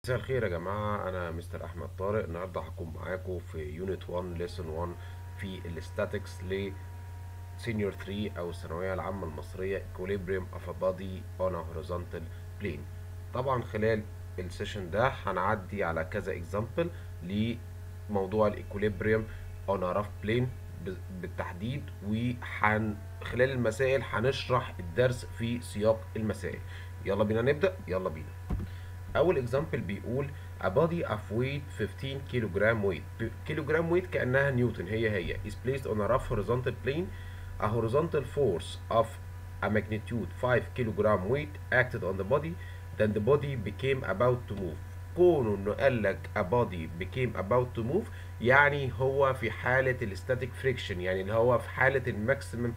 مساء الخير يا جماعة أنا مستر أحمد طارق النهاردة هكون معاكم في يونت 1 ليسون 1 في الاستاتكس ل سينيور 3 أو الثانوية العامة المصرية equilibrium of a body on a horizontal plane طبعا خلال السيشن ده هنعدي على كذا اكزامبل لموضوع الايكوليبريم on a rough plane بالتحديد وحن خلال المسائل هنشرح الدرس في سياق المسائل يلا بينا نبدأ يلا بينا اول اكزامبل بيقول a body of weight 15 كيلوجرام weight كيلوجرام weight كانها نيوتن هي هي is placed on a rough horizontal plane a horizontal force of a magnitude 5 kilogram weight acted on the body then the body became about to move كونه انه قال لك a body became about to move يعني هو في حالة الستاتيك فريكشن يعني اللي هو في حالة الماكسيمم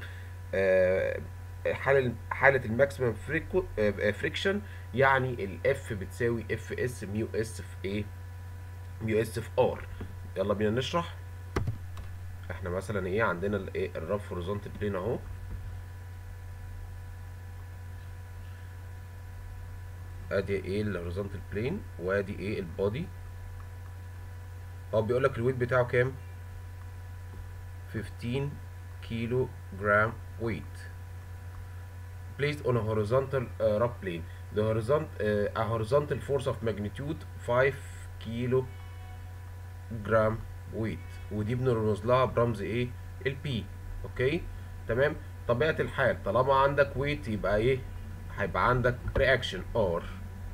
حالة حالة الماكسيمم فريكشن يعني الاف بتساوي اف اس ميو اس في ايه ميو اس في ار يلا بينا نشرح احنا مثلا ايه عندنا الايه الرف هوريزونتال بلين اهو ادي ايه الهوريزونتال بلين وادي ايه البودي هو بيقول لك الويت بتاعه كام 15 كيلو جرام weight placed on a horizontal uh, rough plane the horizont uh, a horizontal force of magnitude 5 كيلو جرام weight ودي بنرمز لها برمز ايه البي اوكي تمام طبيعه الحال طالما عندك weight يبقى ايه هيبقى عندك reaction R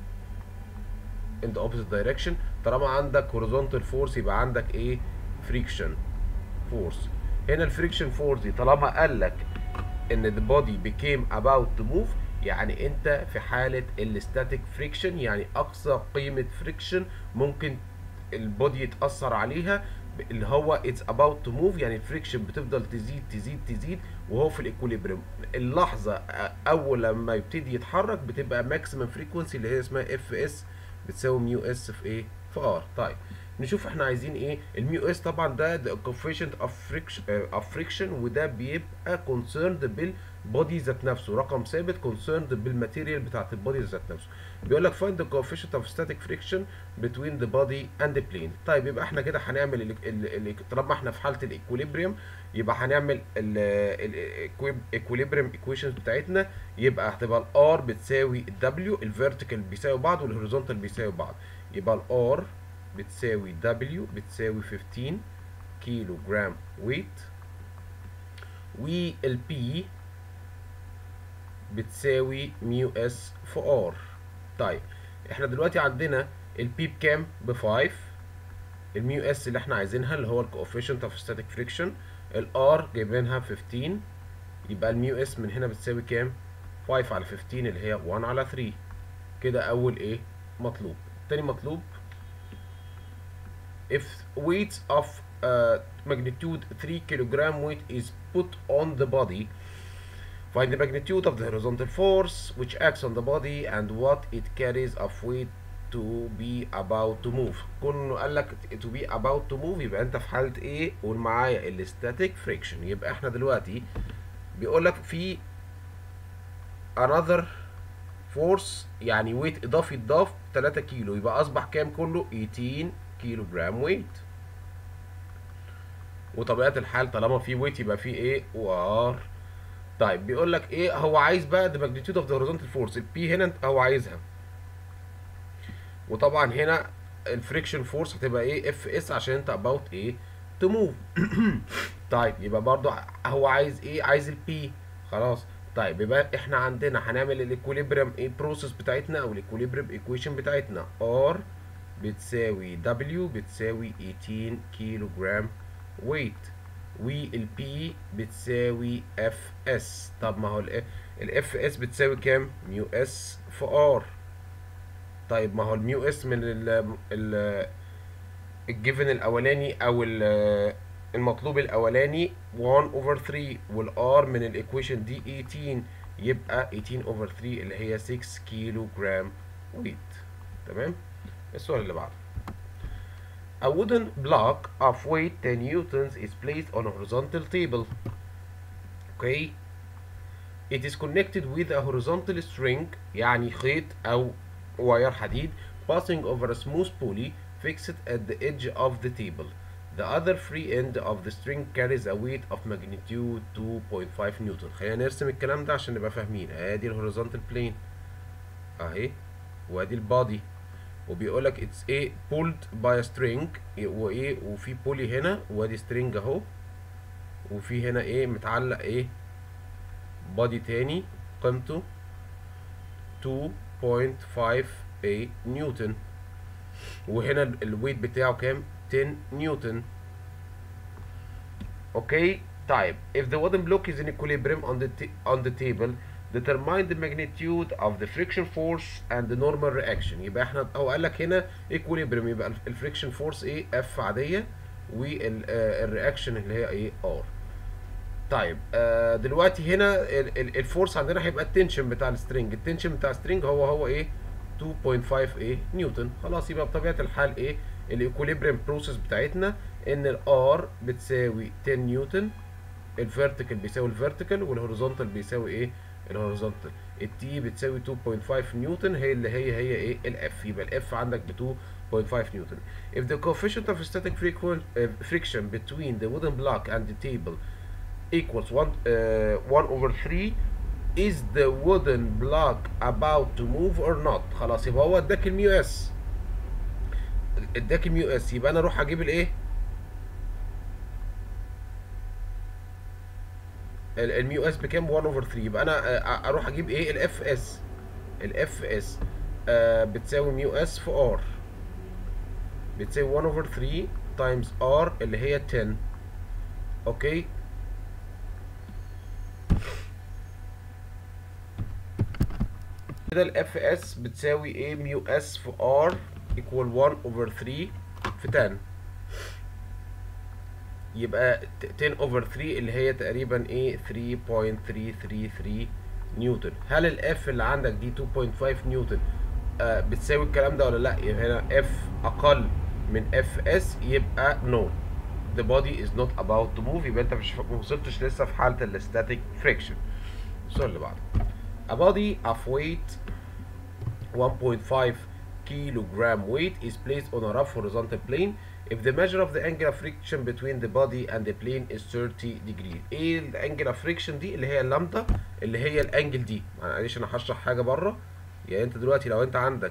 in the opposite direction طالما عندك horizontal force يبقى عندك ايه friction force هنا الفريكشن فورس دي طالما قال لك ان the body became about to move يعني انت في حالة الستاتيك فريكشن يعني اقصى قيمة فريكشن ممكن البودي يتأثر عليها اللي هو it's about to move يعني الفريكشن بتفضل تزيد تزيد تزيد وهو في الايكوليبريم اللحظة اول لما يبتدي يتحرك بتبقى ماكسيمم فريكونسي اللي هي اسمها اف اس بتساوي ميو اس في ايه في ار طيب نشوف احنا عايزين ايه الميو اس طبعا ده the coefficient of friction uh, of friction وده بيبقى concerned بالبودي ذات نفسه رقم ثابت concerned بالماتيريال بتاعت البودي ذات نفسه بيقول لك find the coefficient of static friction between the body and the plane طيب يبقى احنا كده هنعمل ال ال ال طالما احنا في حاله الايكوليبريم يبقى هنعمل الايكوليبريم ايكويشنز بتاعتنا يبقى هتبقى الار بتساوي الدبليو الفيرتيكال بيساوي بعض والهوريزونتال بيساوي بعض يبقى الار بتساوي W بتساوي 15 كيلو جرام ويت وال P بتساوي ميو اس في R طيب احنا دلوقتي عندنا ال P بكام؟ ب 5 الميو اس اللي احنا عايزينها اللي هو الكوفيشنت اوف ستاتيك فريكشن ال R جايبينها 15 يبقى الميو اس من هنا بتساوي كام؟ 5 على 15 اللي هي 1 على 3 كده اول ايه؟ مطلوب تاني مطلوب if weight of uh, magnitude 3 kilogram weight is put on the body find the magnitude of the horizontal force which acts on the body and what it carries of weight to be about to move كونه قال لك to be about to move يبقى انت في حاله ايه قول معايا الستاتيك فريكشن يبقى احنا دلوقتي بيقول لك في another force يعني ويت اضافي اتضاف 3 كيلو يبقى اصبح كام كله 18 كيلو جرام ويت وطبيعه الحال طالما في ويت يبقى في ايه وار طيب بيقول لك ايه هو عايز بقى the magnitude of the horizontal force البي هنا هو عايزها وطبعا هنا الفريكشن فورس هتبقى ايه اف اس عشان انت about ايه تو موف طيب يبقى برضو هو عايز ايه عايز البي خلاص طيب يبقى احنا عندنا هنعمل الايكوليبريم ايه بروسيس بتاعتنا او الايكوليبريم ايكويشن بتاعتنا ار بتساوي W بتساوي 18 كيلو جرام ويت والبي بتساوي اف اس طب ما هو الاف اس بتساوي كام ميو اس في ار طيب ما هو الميو اس من ال ال الجيفن الاولاني او المطلوب الاولاني 1 اوفر 3 والار من الايكويشن دي 18 يبقى 18 اوفر 3 اللي هي 6 كيلو جرام ويت تمام السؤال اللي بعده A wooden block of weight 10 newtons is placed on a horizontal table. Okay. It is connected with a horizontal string يعني خيط أو واير حديد passing over a smooth pulley fixed at the edge of the table. The other free end of the string carries a weight of magnitude 2.5 نيوتن. خلينا نرسم الكلام ده عشان نبقى فاهمين. ادي الهوريزونتال بلين اهي وادي البادي وبيقول لك اتس ايه pulled by a string وايه وفي بولي هنا وادي string اهو وفي هنا ايه متعلق ايه بادي تاني قيمته 2.5 نيوتن وهنا الويت بتاعه كام 10 نيوتن اوكي طيب if the wooden block is in equilibrium on the on the table determine the magnitude of the friction force and the normal reaction يبقى احنا هو قال لك هنا equilibrium يبقى الفريكشن فورس ايه اف عاديه والرياكشن اللي هي ايه ار طيب آه دلوقتي هنا الفورس عندنا هيبقى التنشن بتاع السترنج التنشن بتاع السترنج هو هو ايه 2.5 ايه نيوتن خلاص يبقى بطبيعه الحال ايه الايكوليبريم بروسيس بتاعتنا ان الار بتساوي 10 نيوتن الفيرتيكال بيساوي الفيرتيكال والهوريزونتال بيساوي ايه الهوريزونتال التي بتساوي 2.5 نيوتن هي اللي هي هي ايه الاف يبقى الاف عندك ب 2.5 نيوتن if the coefficient of static friction between the wooden block and the table equals 1 uh, 1 over 3 is the wooden block about to move or not خلاص يبقى هو اداك الميو اس اداك الميو اس يبقى انا اروح اجيب الايه الميو اس بكام 1 اوفر 3 يبقى انا اروح اجيب ايه الاف اس الاف اس بتساوي ميو اس في ار بتساوي 1 اوفر 3 تايمز ار اللي هي 10 اوكي كده الاف اس بتساوي ايه ميو اس في ار equal 1 over 3 في 10 يبقى 10 over 3 اللي هي تقريبا ايه 3.333 نيوتن هل الاف اللي عندك دي 2.5 نيوتن آه بتساوي الكلام ده ولا لا يبقى هنا اف اقل من اف اس يبقى نو the body is not about to move يبقى انت مش ما وصلتش لسه في حاله الاستاتيك فريكشن السؤال اللي بعده a body of weight 1.5 kilogram weight is placed on a rough horizontal plane if the measure of the angle of friction between the body and the plane is 30 degree ايه الانجل of friction دي اللي هي اللامدا اللي هي الانجل دي معلش انا هشرح حاجه بره يعني انت دلوقتي لو انت عندك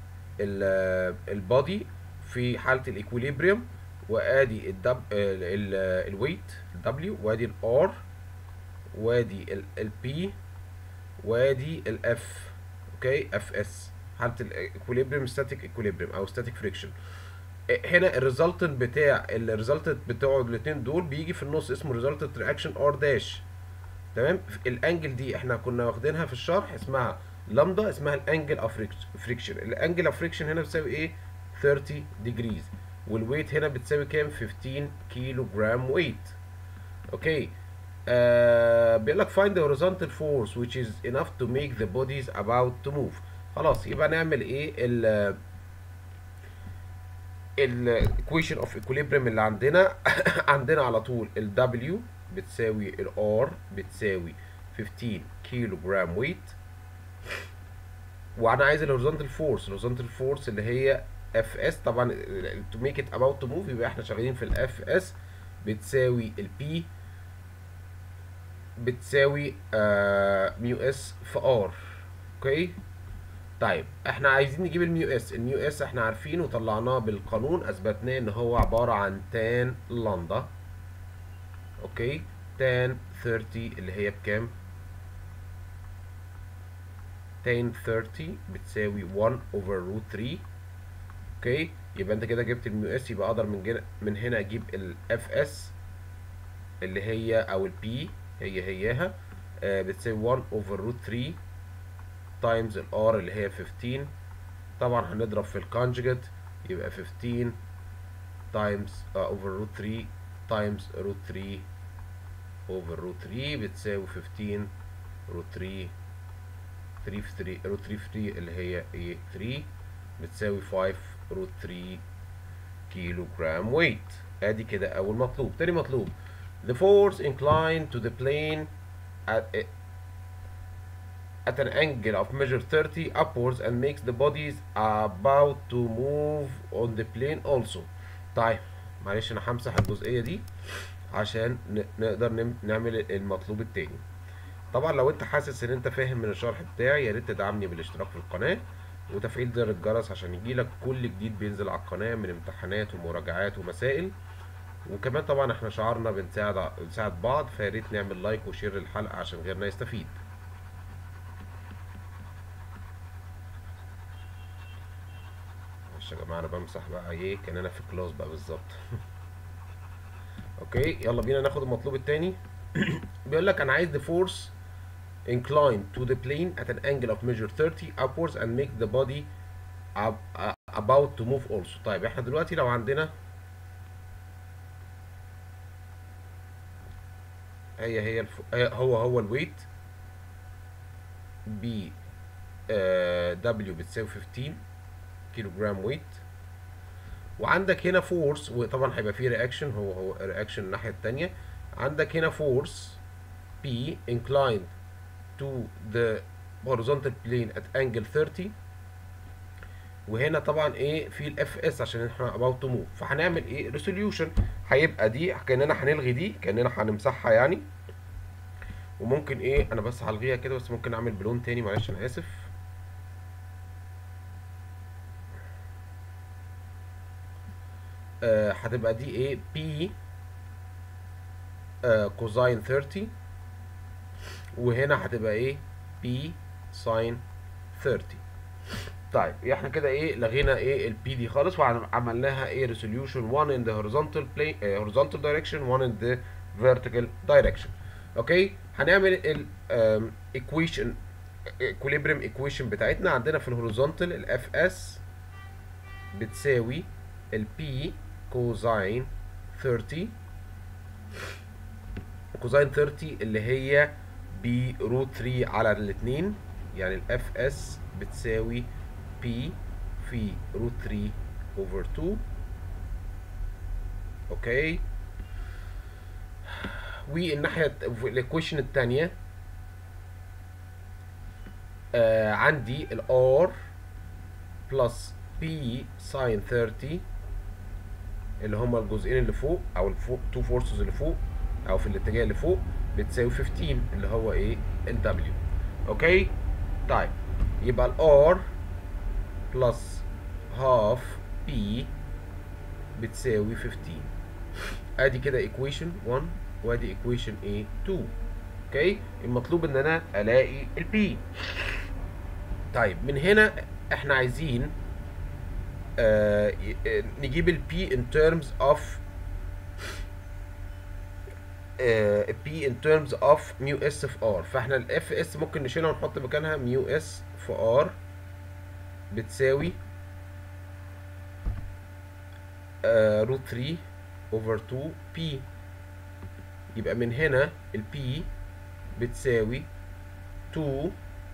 البادي في حاله الايكوليبريم وادي الدب الويت الدبليو وادي الار وادي البي وادي الاف اوكي اف اس حاله الايكوليبريم ستاتيك ايكوليبريم او ستاتيك فريكشن هنا الريزلتنت بتاع الريزلتنت بتوع الاثنين دول بيجي في النص اسمه ريزلتنت رياكشن ار داش تمام الانجل دي احنا كنا واخدينها في الشرح اسمها لامدا اسمها الانجل اوف فريكشن الانجل اوف فريكشن هنا بتساوي ايه 30 ديجريز والويت هنا بتساوي كام 15 كيلو جرام ويت اوكي آه بيقول لك find the horizontal force which is enough to make the bodies about to move خلاص يبقى نعمل ايه ال الايكويشن اوف ايكوليبريم اللي عندنا عندنا على طول ال W بتساوي ال R بتساوي 15 كيلو جرام ويت وانا عايز الهوريزونتال فورس الهوريزونتال فورس اللي هي اف اس طبعا تو ميك ات اباوت تو موف يبقى احنا شغالين في الاف اس بتساوي البي بتساوي آه ميو اس في ار اوكي طيب احنا عايزين نجيب الميو اس الميو اس احنا عارفينه وطلعناه بالقانون اثبتناه ان هو عباره عن تان لامدا اوكي تان 30 اللي هي بكام تان 30 بتساوي 1 اوفر روت 3 اوكي يبقى انت كده جبت الميو اس يبقى اقدر من جنا من هنا اجيب الاف اس اللي هي او البي هي هياها آه بتساوي 1 اوفر روت 3 تايمز الار اللي هي 15 طبعا هنضرب في الكونجوجيت يبقى 15 تايمز اوفر روت 3 تايمز روت 3 اوفر روت 3 بتساوي 15 روت 3 3 في 3 روت 3 في 3 اللي هي ايه 3 بتساوي 5 روت 3 كيلو جرام ويت ادي كده اول مطلوب تاني مطلوب the force inclined to the plane at at an angle of measure 30 upwards and makes the bodies about to move on the plane also طيب معلش انا همسح الجزئيه دي عشان ن- نقدر نم- نعمل المطلوب التاني طبعا لو انت حاسس ان انت فاهم من الشرح بتاعي يا ريت تدعمني بالاشتراك في القناه وتفعيل زر الجرس عشان يجيلك كل جديد بينزل على القناه من امتحانات ومراجعات ومسائل وكمان طبعا احنا شعارنا بنساعد بنساعد بعض فيا ريت نعمل لايك وشير للحلقه عشان غيرنا يستفيد معلش يا جماعه انا بمسح بقى ايه كاننا في كلاس بقى بالظبط اوكي يلا بينا ناخد المطلوب التاني بيقول لك انا عايز the force inclined to the plane at an angle of measure 30 upwards and make the body ab- uh, about to move also طيب احنا دلوقتي لو عندنا هي هي الف... هي- هو هو الويت بي دبليو بتساوي 15 كيلو جرام ويت وعندك هنا فورس وطبعا هيبقى فيه رياكشن هو هو رياكشن الناحيه الثانيه عندك هنا فورس P inclined to the horizontal plane at angle 30 وهنا طبعا ايه في الاف اس عشان احنا about to move فهنعمل ايه ريسوليوشن هيبقى دي كاننا هنلغي دي كاننا هنمسحها يعني وممكن ايه انا بس هلغيها كده بس ممكن اعمل بلون تاني معلش انا اسف آه هتبقى دي ايه بي آه كوزاين 30 وهنا هتبقى ايه بي ساين 30 طيب احنا كده ايه لغينا ايه البي دي خالص وعملناها ايه ريسوليوشن 1 in the horizontal plane uh, horizontal direction 1 in the vertical direction اوكي هنعمل ال um, equation equilibrium equation بتاعتنا عندنا في الهوريزونتال الاف اس بتساوي البي كوزاين 30 كوزاين 30 اللي هي ب روت 3 على الاثنين يعني الاف اس بتساوي بي في روت 3 اوفر 2 اوكي والناحيه الايكويشن الثانيه آه عندي الار بلس بي ساين 30 اللي هما الجزئين اللي فوق او الفوق تو فورسز اللي فوق او في الاتجاه اللي فوق بتساوي 15 اللي هو ايه ال W اوكي طيب يبقى ال R بلس هاف P بتساوي 15 ادي كده equation 1 وادي equation ايه 2 اوكي المطلوب ان انا الاقي ال P طيب من هنا احنا عايزين آه ي- آه، نجيب ال P in terms of آه، P in terms of mu S في R فاحنا ال F S ممكن نشيلها ونحط مكانها mu S في R بتساوي آه، root 3 over 2 P يبقى من هنا ال P بتساوي 2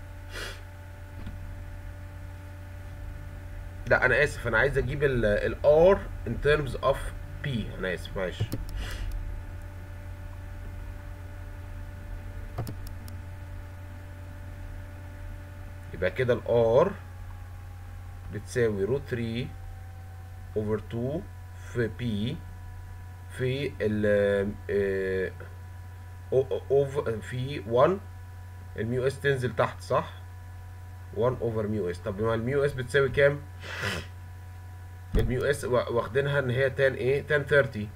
لا انا اسف انا عايز اجيب ال ال R in terms of P انا اسف معلش يبقى كده ال R بتساوي روت 3 over 2 في P في ال آه، أو- أوف في 1 الميو اس تنزل تحت صح 1 اوفر ميو اس طب ما الميو اس بتساوي كام الميو اس واخدينها ان هي تان ايه تان 30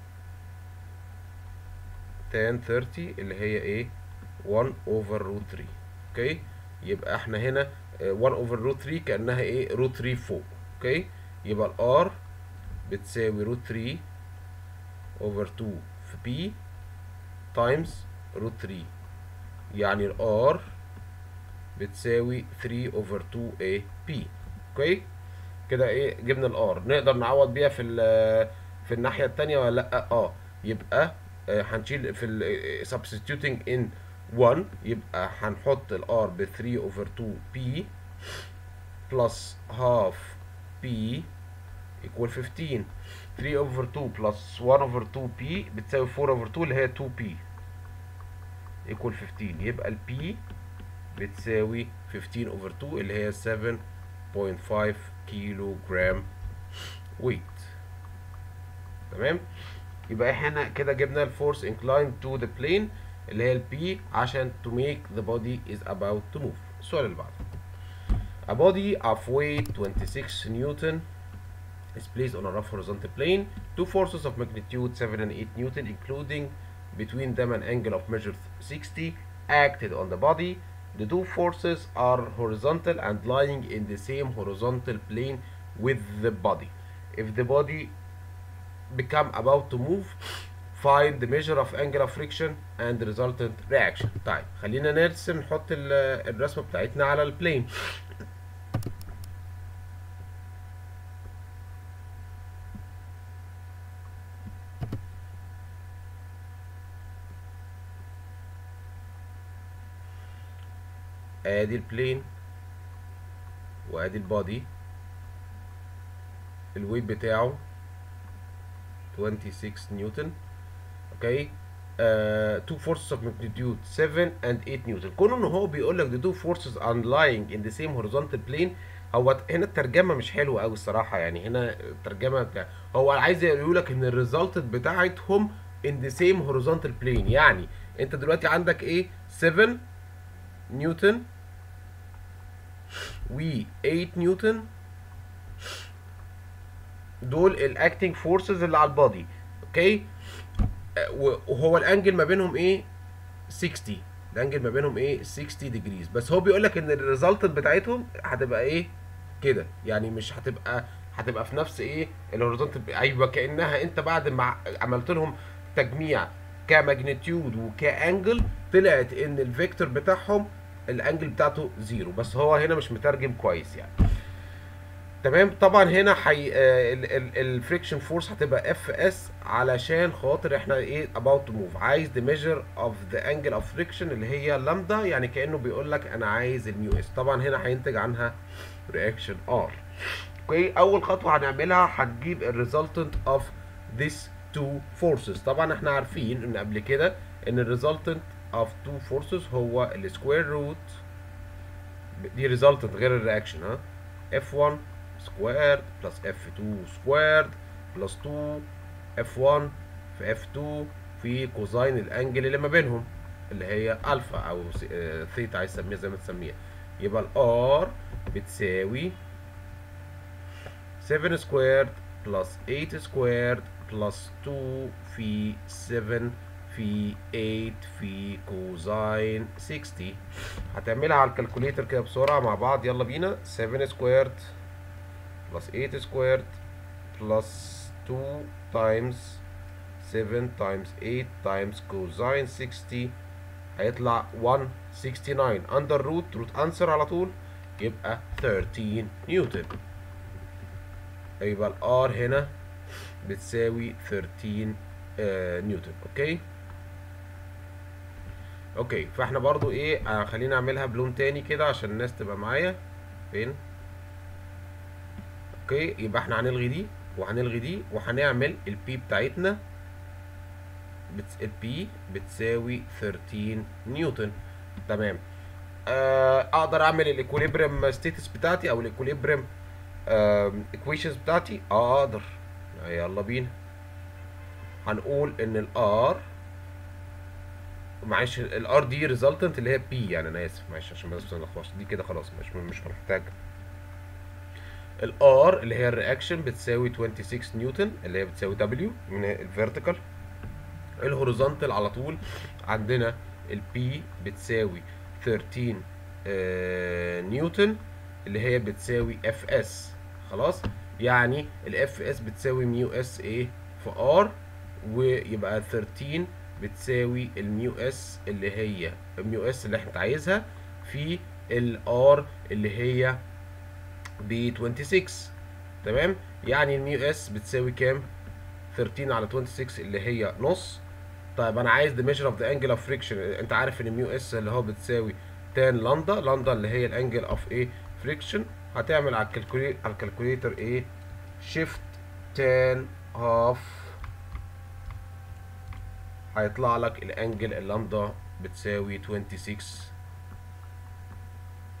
تان 30 اللي هي ايه 1 اوفر روت 3 اوكي يبقى احنا هنا آه، 1 اوفر روت 3 كانها ايه روت 3 فوق اوكي يبقى الار بتساوي روت 3 اوفر 2 في بي تايمز روت 3 يعني الار بتساوي 3 اوفر 2 اي بي اوكي كده ايه جبنا الار نقدر نعوض بيها في ال- في الناحيه التانية ولا لا اه يبقى آه، هنشيل في ال substituting in 1 يبقى هنحط الار ب 3 اوفر 2 بي بلس هاف بي equal 15 3 اوفر 2 بلس 1 اوفر 2 بي بتساوي 4 اوفر 2 اللي هي 2 بي equal 15 يبقى ال P بتساوي 15 over 2 اللي هي 7.5 كيلو جرام ويت تمام يبقى احنا كده جبنا الفورس inclined to the plane اللي هي البي عشان to make the body is about to move السؤال اللي بعده A body of weight 26 Newton is placed on a rough horizontal plane. Two forces of magnitude 7 and 8 Newton, including between them an angle of measure 60, acted on the body. The two forces are horizontal and lying in the same horizontal plane with the body. If the body become about to move, find the measure of angle of friction and the resultant reaction. طيب خلينا نرسم نحط ال- الرسمة بتاعتنا على البلين. ادي البلين وادي البادي الويت بتاعه 26 نيوتن اوكي uh, two forces of magnitude 7 and 8 نيوتن كونه ان هو بيقول لك the two forces are lying in the same horizontal plane هو هنا الترجمه مش حلوه قوي الصراحه يعني هنا الترجمه بتاع هو عايز يقول لك ان الريزلت بتاعتهم in the same horizontal plane يعني انت دلوقتي عندك ايه 7 نيوتن و 8 نيوتن دول الاكتنج فورسز اللي على البادي اوكي آه، وهو الانجل ما بينهم ايه 60 الانجل ما بينهم ايه 60 ديجريز بس هو بيقول لك ان الريزلت بتاعتهم هتبقى ايه كده يعني مش هتبقى هتبقى في نفس ايه الهوريزونتال ايوه كانها انت بعد ما عملت لهم تجميع كماجنتيود وكانجل طلعت ان الفيكتور بتاعهم الانجل بتاعته زيرو بس هو هنا مش مترجم كويس يعني تمام طبعا هنا حي... الفريكشن فورس هتبقى اف اس علشان خاطر احنا ايه about to move عايز the measure of the angle of friction اللي هي لامدا يعني كانه بيقول لك انا عايز الميو اس طبعا هنا هينتج عنها رياكشن ار اوكي اول خطوه هنعملها هنجيب الريزلتنت اوف these two forces طبعا احنا عارفين ان قبل كده ان الريزلتنت اوف two forces هو السكوير روت دي ريزلتنت غير الرياكشن ها F1 سكويرد بلس F2 سكويرد بلس 2 F1 في F2 في كوزاين الانجل اللي ما بينهم اللي هي الفا او س- آه، ثيتا عايز تسميها زي ما تسميها يبقى الار بتساوي 7 سكويرد بلس 8 سكويرد بلس 2 في 7 في 8 في كوزاين 60 هتعملها على الكالكوليتر كده بسرعة مع بعض يلا بينا 7 سكويرد بلس 8 سكويرد بلس 2 تايمز 7 تايمز 8 تايمز كوزاين 60 هيطلع 169 اندر روت روت انسر على طول يبقى 13 نيوتن يبقى الار هنا بتساوي 13 آه نيوتن اوكي اوكي فاحنا برضو ايه آه خلينا اعملها بلون تاني كده عشان الناس تبقى معايا فين اوكي يبقى احنا هنلغي دي وهنلغي دي وهنعمل البي بتاعتنا بتس... البي بتساوي 13 نيوتن تمام آه اقدر اعمل الايكوليبريم ستيتس بتاعتي او الايكوليبريم ايكويشنز بتاعتي اه اقدر يلا بينا هنقول ان الار معلش الار دي ريزلتنت اللي هي بي يعني انا اسف معلش عشان بس ما نلخبطش دي كده خلاص مش مش محتاج الار اللي هي الرياكشن بتساوي 26 نيوتن اللي هي بتساوي دبليو من الفيرتيكال الهوريزونتال على طول عندنا البي بتساوي 13 آه نيوتن اللي هي بتساوي اف اس خلاص يعني الاف اس بتساوي ميو اس ايه في ار ويبقى 13 بتساوي الميو اس اللي هي الميو اس اللي احنا عايزها في الار اللي هي ب 26 تمام يعني الميو اس بتساوي كام 13 على 26 اللي هي نص طيب انا عايز the measure of the angle of friction انت عارف ان الميو اس اللي هو بتساوي تان لامدا لامدا اللي هي الانجل اوف ايه فريكشن هتعمل على الكالكوليتر على الكالكوليتر ايه شيفت تان هاف هيطلع لك الانجل اللامدا بتساوي 26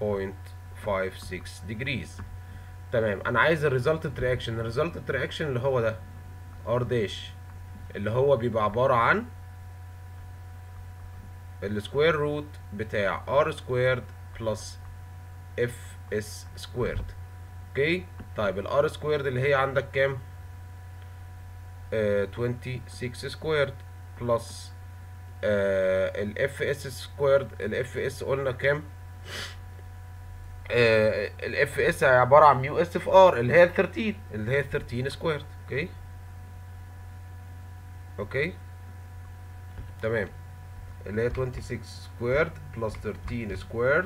degrees تمام انا عايز الريزلتنت رياكشن الريزلتنت رياكشن اللي هو ده ار داش اللي هو بيبقى عباره عن السكوير روت بتاع ار سكويرد بلس اف اس سكويرد اوكي طيب الار سكويرد اللي هي عندك كام آه 26 سكويرد بلس الاف اس سكويرد الاف اس قلنا كام الاف اس عباره عن ميو اس في ار اللي هي ال 13 اللي هي 13 سكويرد اوكي اوكي تمام اللي هي 26 سكويرد بلس 13 سكويرد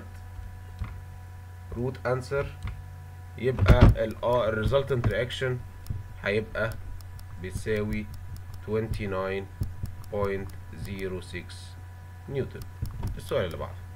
روت انسر يبقى ال الريزلتنت رياكشن هيبقى بيساوي 29.06 نيوتن السؤال اللي بعده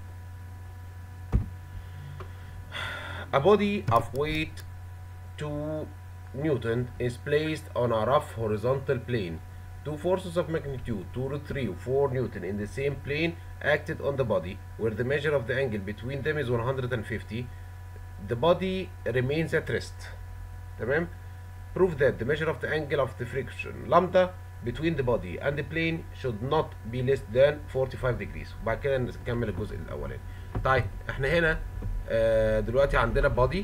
A body of weight 2 Newton is placed on a rough horizontal plane. Two forces of magnitude 2 root 3 or 4 Newton in the same plane acted on the body where the measure of the angle between them is 150. The body remains at rest. تمام? Prove that the measure of the angle of the friction lambda between the body and the plane should not be less than 45 degrees. وبعد كده نكمل الجزء الأولاني. طيب احنا هنا آه دلوقتي عندنا بادي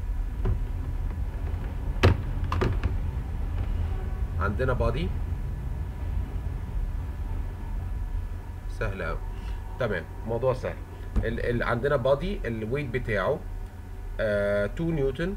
عندنا بادي سهل قوي تمام موضوع سهل ال ال عندنا بادي الويت بتاعه آه 2 نيوتن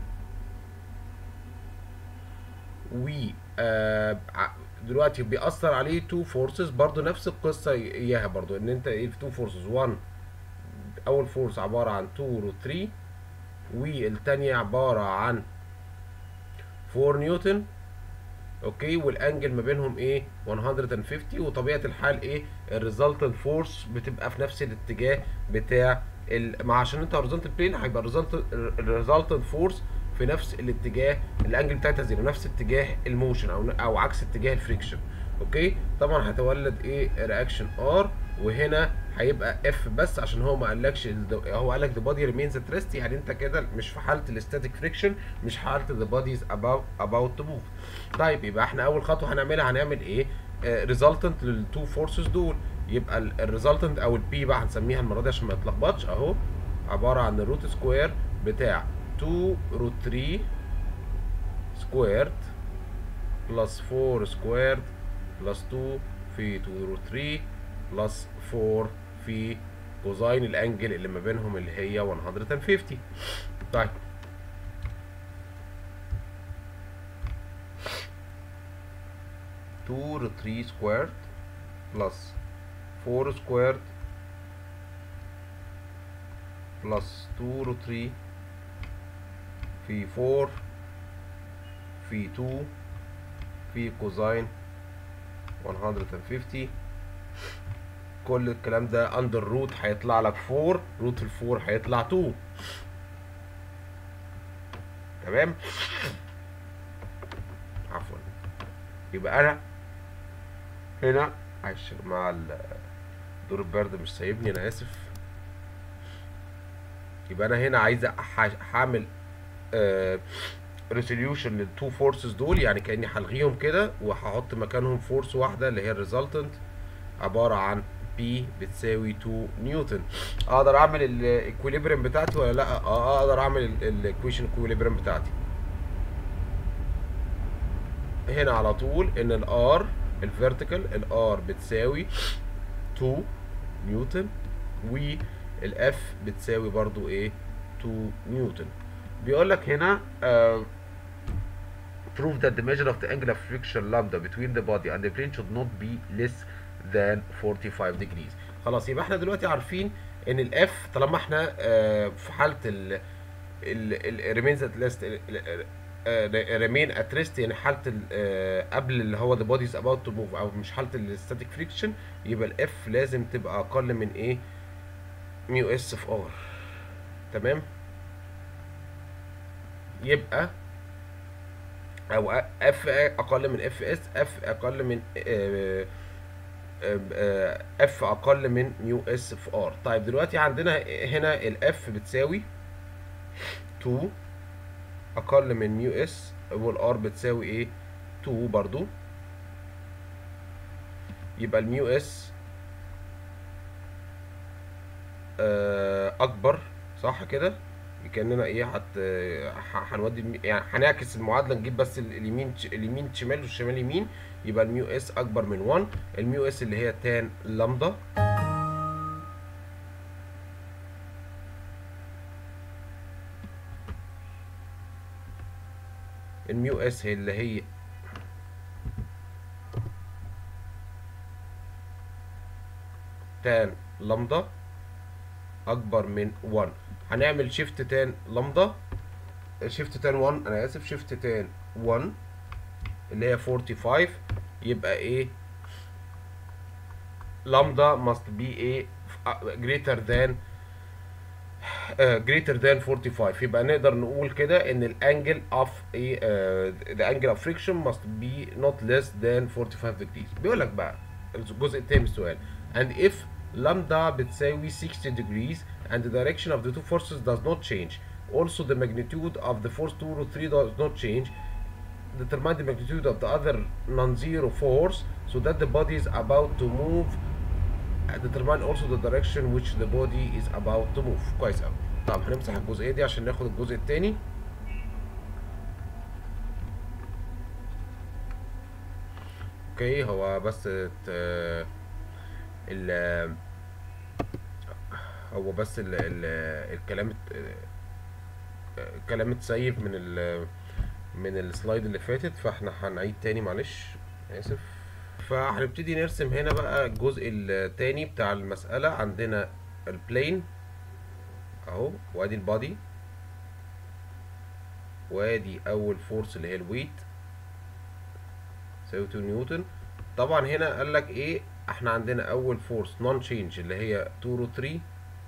و آه دلوقتي بيأثر عليه 2 فورسز برضو نفس القصة اياها برضو ان انت ايه 2 فورسز 1 اول فورس عبارة عن 2 روت 3 والتانية عبارة عن 4 نيوتن اوكي والانجل ما بينهم ايه 150 وطبيعة الحال ايه الريزلتنت فورس بتبقى في نفس الاتجاه بتاع ال... مع عشان انت هوريزونتال بلين هيبقى الريزلتنت فورس في نفس الاتجاه الانجل بتاعتها زيرو نفس اتجاه الموشن او او عكس اتجاه الفريكشن اوكي طبعا هتولد ايه رياكشن ار وهنا هيبقى اف بس عشان هو ما قالكش هو قال لك ذا بودي ريمينز ات ريست يعني انت كده مش في حاله الاستاتيك فريكشن مش في حاله ذا بودي از اباوت اباوت تو موف طيب يبقى احنا اول خطوه هنعملها هنعمل ايه ريزلتنت للتو فورسز دول يبقى الريزلتنت او البي بقى هنسميها المره دي عشان ما يتلخبطش اهو عباره عن الروت سكوير بتاع 2 روت 3 سكويرد بلس 4 سكويرد بلس 2 في 2 روت 3 بلس 4 في كوزاين الانجل اللي ما بينهم اللي هي 150 طيب two root 3 squared plus 4 squared plus 2 root 3 في 4 في 2 في كوزاين 150 كل الكلام ده اندر روت هيطلع لك 4 روت ال 4 هيطلع 2 تمام عفوا يبقى انا هنا معلش مع دور البرد مش سايبني انا اسف يبقى انا هنا عايز هعمل ريسوليوشن للتو فورسز دول يعني كاني هلغيهم كده وهحط مكانهم فورس واحده اللي هي الريزلتنت عباره عن بي بتساوي 2 نيوتن اقدر اعمل الايكويليبريم بتاعتي ولا لا اه اقدر اعمل الايكويشن ايكويليبريم بتاعتي هنا على طول ان الار الفيرتيكال الار بتساوي 2 نيوتن والاف بتساوي برضو ايه 2 نيوتن بيقول لك هنا uh, prove that the measure of the angle of friction lambda between the body and the plane should not be less than 45 degrees خلاص يبقى احنا دلوقتي عارفين ان الاف طالما احنا uh, في حاله ال ال remains at rest remain at rest يعني حاله uh, قبل اللي هو the body is about to move او مش حاله الستاتيك فريكشن يبقى الاف لازم تبقى اقل من ايه ميو اس في ار تمام يبقى او اف اقل من اف اس اف اقل من اف اقل من ميو اس في ار طيب دلوقتي عندنا هنا الاف بتساوي 2 اقل من ميو اس والار بتساوي ايه 2 برضو يبقى الميو اس اكبر صح كده كاننا ايه هت ح- هنودي المي- يعني هنعكس المعادله نجيب بس ال- اليمين ش- اليمين شمال والشمال يمين يبقى الميو اس اكبر من 1 الميو اس اللي هي تان لامدا الميو اس هي اللي هي تان لامدا اكبر من 1 هنعمل شيفت تان لامدا شيفت تان 1 انا اسف شيفت تان 1 اللي هي 45 يبقى ايه لامدا must be ايه greater than uh, greater than 45 يبقى نقدر نقول كده ان الانجل اوف ايه uh, the angle of friction must be not less than 45 degrees بيقول لك بقى الجزء التاني من السؤال and if lambda بتساوي 60 degrees and the direction of the two forces does not change also the magnitude of the force 2 root 3 does not change determine the magnitude of the other non-zero force so that the body is about to move determine also the direction which the body is about to move كويس قوي طب هنمسح الجزئيه دي عشان ناخد الجزء التاني اوكي هو بس ت... ال هو بس ال... ال... الكلام ات- الكلام اتسيب من ال من السلايد اللي فاتت فاحنا هنعيد تاني معلش اسف فهنبتدي نرسم هنا بقى الجزء التاني بتاع المسألة عندنا البلين اهو وادي البادي وادي اول فورس اللي هي الويت يساوي 2 نيوتن طبعا هنا قال لك ايه احنا عندنا اول فورس نون تشينج اللي هي 2 روت 3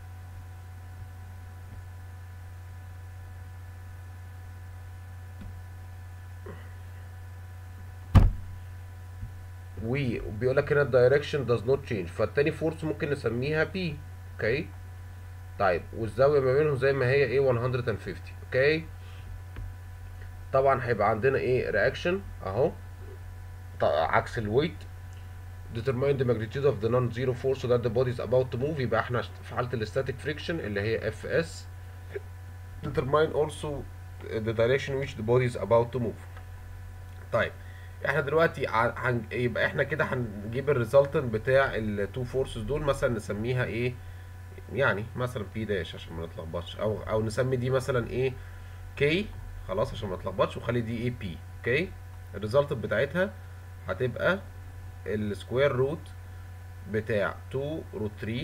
وبيقول لك هنا الدايركشن does not change فالتاني فورس ممكن نسميها P اوكي طيب والزاوية ما بينهم زي ما هي ايه 150 اوكي طبعا هيبقى عندنا ايه رياكشن اهو ط- عكس الويت determine the magnitude of the non-zero force so that the body is about to move يبقى احنا في حالة الستاتيك فريكشن اللي هي Fs determine also the direction which the body is about to move طيب احنا دلوقتي ع- هن... يبقى احنا كده هنجيب الريزلتنت بتاع التو فورسز دول مثلا نسميها ايه يعني مثلا بي داش عشان ما نتلخبطش او او نسمي دي مثلا ايه كي خلاص عشان ما نتلخبطش وخلي دي ايه بي اوكي الريزلتنت بتاعتها هتبقى السكوير روت بتاع 2 روت 3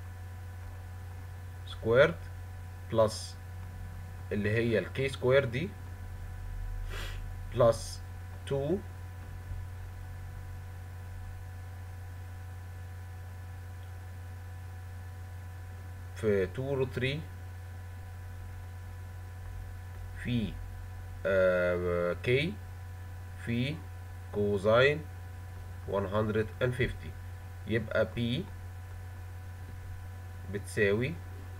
سكويرد بلس اللي هي الكي سكوير دي بلس 2 في 2 روت 3 في آه كي في كوزاين 150 يبقى بي بتساوي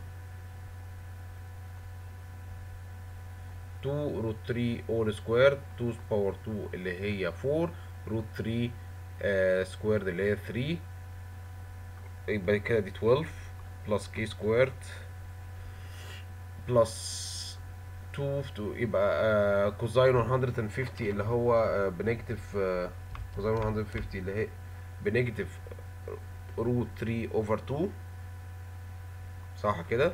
2 روت 3 اول سكوير 2 باور 2 اللي هي 4 روت 3 آه سكوير اللي هي 3 يبقى كده دي 12 بلس كي سكويرد بلس 2 في 2 يبقى آه كوزاين 150 اللي هو آه بنيجاتيف آه كوزاين 150 اللي هي بنيجاتيف روت 3 اوفر 2 صح كده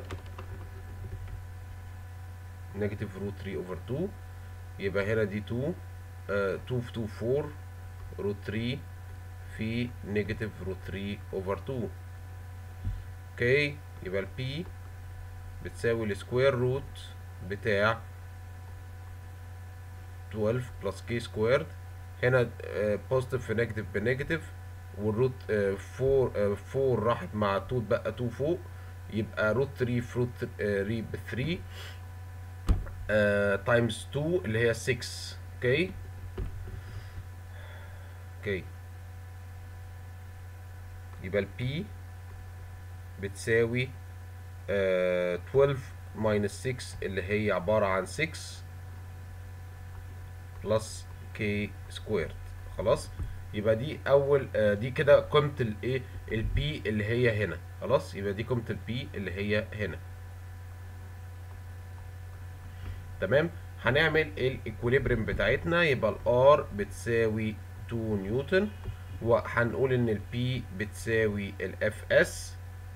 نيجاتيف روت 3 اوفر 2 يبقى هنا دي 2 آه 2 في 2 4 روت 3 في نيجاتيف روت 3 اوفر 2 اوكي يبقى البي بتساوي السكوير روت بتاع 12 بلس كي سكويرد هنا بوزيتيف في نيجاتيف بنيجاتيف والروت 4 4 راحت مع 2 بقى 2 فوق يبقى روت 3 في روت 3 ب 3 تايمز 2 اللي هي 6 اوكي اوكي يبقى ال P بتساوي آه 12 minus 6 اللي هي عبارة عن 6 plus k squared خلاص يبقى دي اول آه دي كده قيمة الايه ال P اللي هي هنا خلاص يبقى دي قيمة ال P اللي هي هنا تمام هنعمل الايكوليبريم بتاعتنا يبقى الار بتساوي 2 نيوتن وهنقول ان البي بتساوي الاف اس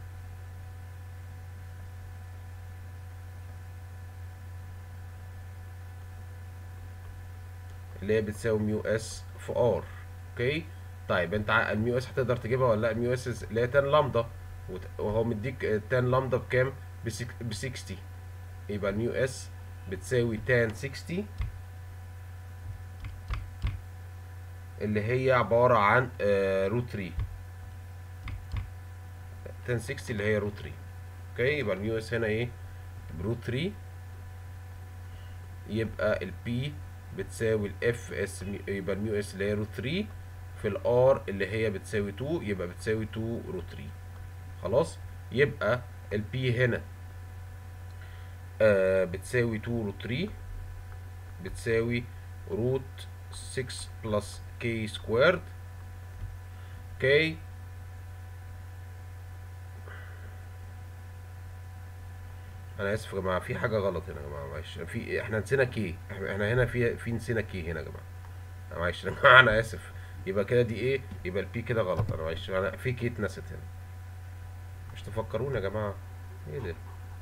اللي هي بتساوي ميو اس في ار اوكي طيب انت الميو اس هتقدر تجيبها ولا لا الميو اس اللي هي 10 لامدا وهو مديك 10 لامدا بكام ب 60 يبقى الميو اس بتساوي tan 60 اللي هي عبارة عن روت 3 tan 60 اللي هي روت 3 اوكي يبقى الميو اس هنا ايه بروت 3 يبقى البي بتساوي الاف اس يبقى الميو اس اللي هي روت 3 في الار اللي هي بتساوي 2 يبقى بتساوي 2 روت 3 خلاص يبقى البي هنا آه بتساوي 2 روت 3 بتساوي روت 6 بلس كي سكويرد كي انا اسف يا جماعه في حاجه غلط هنا يا جماعه معلش في احنا نسينا كي احنا هنا في في نسينا كي هنا يا جماعه معلش يا جماعه انا اسف يبقى كده دي ايه يبقى البي كده غلط انا معلش انا في كي اتنست هنا مش تفكرون يا جماعه ايه ده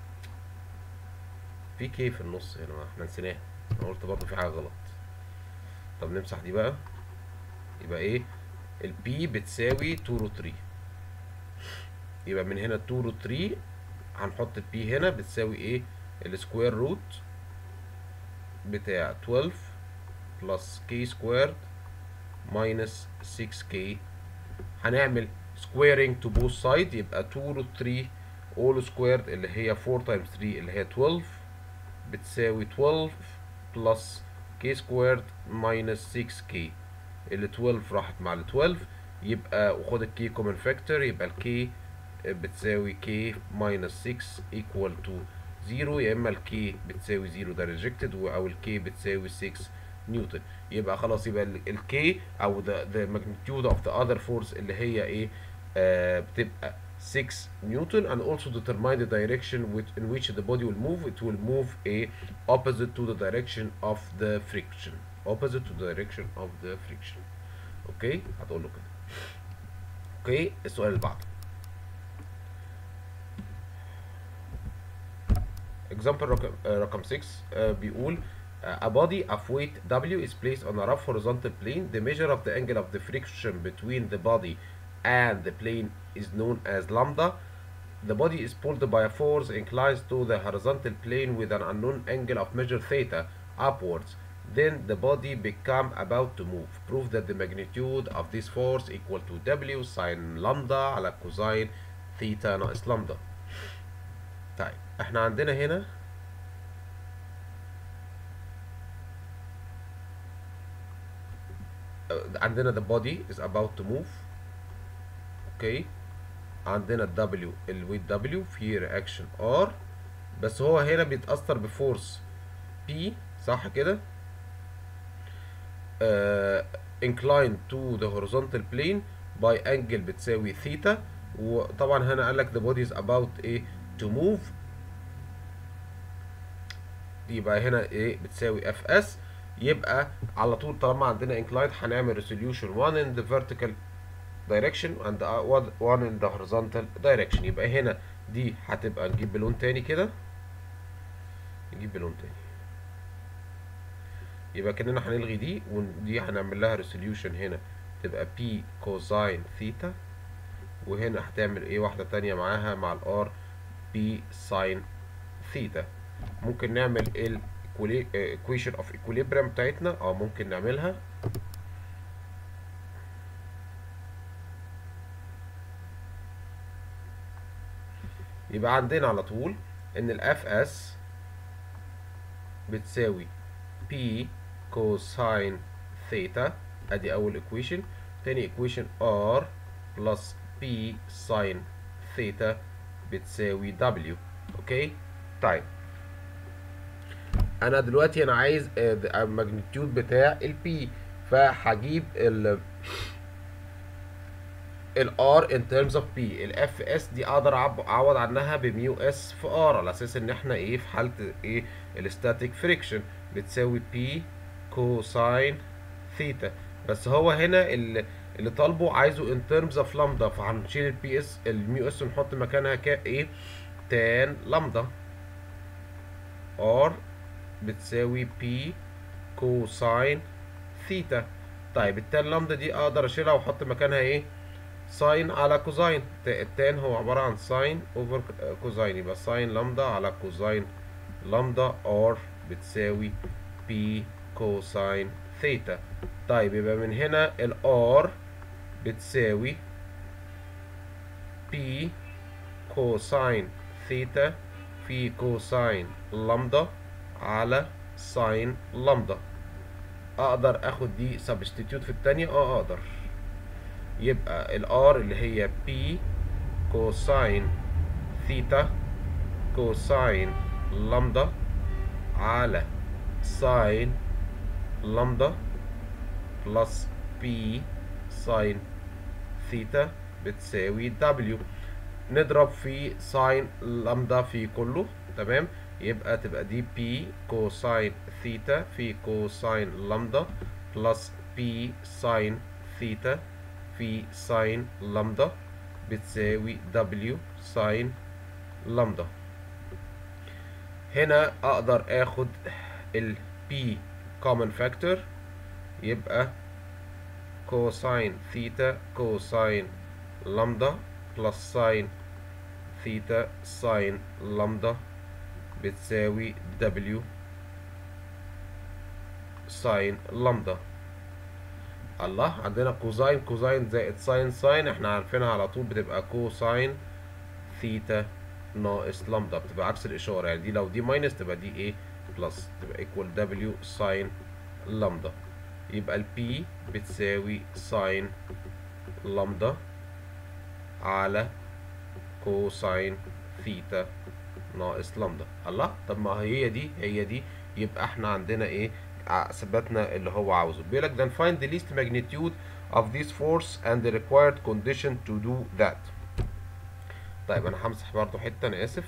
في كي في النص هنا احنا نسيناها انا قلت برضه في حاجه غلط طب نمسح دي بقى يبقى ايه البي بتساوي 2 روت 3 يبقى من هنا 2 روت 3 هنحط البي هنا بتساوي ايه السكوير روت بتاع 12 بلس كي سكويرد ماينس 6 كي هنعمل سكويرنج تو بوث سايد يبقى 2 روت 3 all سكويرد اللي هي 4 تايمز 3 اللي هي 12 بتساوي 12 بلس كي سكويرد ماينس 6 كي ال 12 راحت مع ال 12 يبقى وخد الكي كومن فاكتور يبقى الكي بتساوي k minus 6 equal to 0 يا اما الكي بتساوي 0 ده rejected او الكي بتساوي 6 نيوتن يبقى خلاص يبقى الكي او the, the magnitude of the other force اللي هي ايه آه بتبقى 6 نيوتن and also determine the direction with, in which the body will move it will move a opposite to the direction of the friction opposite to the direction of the friction اوكي هتقول له كده اوكي السؤال اللي بعده example رقم رقم 6 بيقول a body of weight W is placed on a rough horizontal plane. The measure of the angle of the friction between the body and the plane is known as lambda. The body is pulled by a force inclined to the horizontal plane with an unknown angle of measure theta upwards. Then the body become about to move. Prove that the magnitude of this force equal to W sin lambda على cosine theta ناقص lambda. طيب احنا عندنا هنا عندنا the body is about to move اوكي عندنا ال W الويت W في رياكشن R بس هو هنا بيتأثر بفورس P صح كده uh, inclined to the horizontal plane by angle بتساوي ثيتا وطبعا هنا قال لك the body is about ايه to move يبقى هنا ايه بتساوي اف اس يبقى على طول طالما عندنا inclined هنعمل resolution 1 in the vertical direction and one in the horizontal direction يبقى هنا دي هتبقى نجيب بلون تاني كده نجيب بلون تاني يبقى كأننا هنلغي دي ودي هنعمل لها resolution هنا تبقى p cosine theta وهنا هتعمل ايه واحدة تانية معاها مع الار p sin theta ممكن نعمل ال equation of equilibrium بتاعتنا اه ممكن نعملها يبقى عندنا على طول ان الاف اس بتساوي p cosine theta ادي اول equation تاني equation r plus بي ساين ثيتا بتساوي دبليو اوكي طيب انا دلوقتي انا عايز الماجنتيود بتاع البي فهجيب ال الار ان terms of بي الاف اس دي اقدر اعوض عنها بميو اس في ار على اساس ان احنا ايه في حاله ايه الستاتيك فريكشن بتساوي بي كوساين ثيتا بس هو هنا اللي طالبه عايزه ان terms of لامدا فهنشيل البي اس الميو اس ونحط مكانها ك ايه تان لامدا ار بتساوي بي كوساين ثيتا طيب التان لامدا دي اقدر اشيلها واحط مكانها ايه ساين على كوزاين التان هو عبارة عن ساين اوفر كوزاين يبقى ساين لامدا على كوزاين لامدا ار بتساوي بي كوساين ثيتا طيب يبقى من هنا الار بتساوي بي كوساين ثيتا في كوساين لامدا على ساين لامدا اقدر اخد دي سبستيتيوت في التانية اه اقدر يبقى الار اللي هي بي كوساين ثيتا كوساين لامدا على ساين لامدا بلس بي ساين ثيتا بتساوي دبليو نضرب في ساين لامدا في كله تمام يبقى تبقى دي بي كوساين ثيتا في كوساين لامدا بلس بي ساين ثيتا في ساين لامدا بتساوي دبليو ساين لامدا هنا اقدر اخد ال P common factor يبقى كوساين ثيتا كوساين لامدا بلس ساين ثيتا ساين لامدا بتساوي دبليو ساين لامدا الله عندنا كوزاين كوزاين زائد ساين ساين احنا عارفينها على طول بتبقى كوساين ثيتا ناقص لامدا بتبقى عكس الاشاره يعني دي لو دي ماينس تبقى دي ايه بلس تبقى ايكوال دبليو ساين لامدا يبقى البي بتساوي ساين لامدا على كوساين ثيتا ناقص لامدا الله طب ما هي دي هي دي يبقى احنا عندنا ايه ثبتنا اللي هو عاوزه بيقول لك then find the least magnitude of this force and the required condition to do that طيب انا همسح برضو حته انا اسف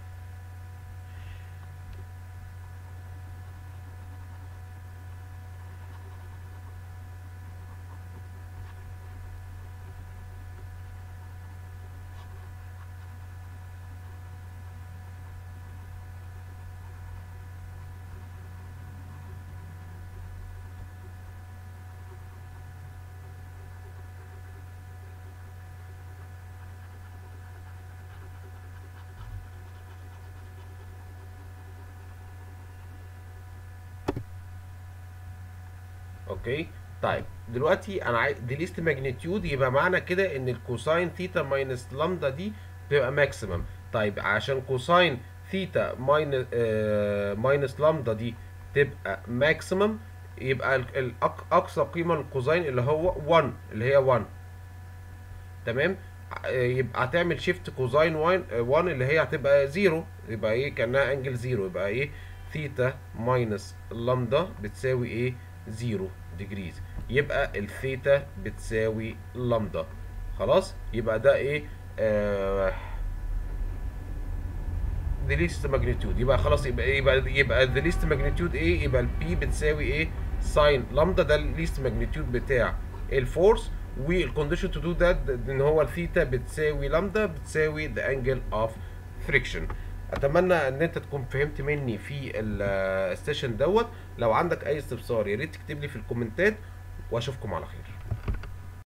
اوكي طيب دلوقتي انا عايز دي ليست ماجنتيود يبقى معنى كده ان الكوساين ثيتا ماينس لامدا دي بتبقى ماكسيمم طيب عشان كوساين ثيتا ماينس آه ماينس لامدا دي تبقى ماكسيمم يبقى اقصى قيمه للكوزاين اللي هو 1 اللي هي 1 تمام يبقى هتعمل شيفت كوزاين 1 اللي هي هتبقى 0 يبقى ايه كانها انجل 0 يبقى ايه ثيتا ماينس لامدا بتساوي ايه 0 ديجريز يبقى الثيتا بتساوي لامدا خلاص يبقى ده ايه آه the least magnitude يبقى خلاص يبقى يبقى يبقى the least magnitude ايه يبقى البي بتساوي ايه ساين لامدا ده الليست ماجنتيود بتاع الفورس والكونديشن تو دو ذات ان هو الثيتا بتساوي لامدا بتساوي ذا انجل اوف فريكشن اتمنى ان انت تكون فهمت مني في السيشن دوت لو عندك اي استفسار يا ريت تكتب لي في الكومنتات واشوفكم على خير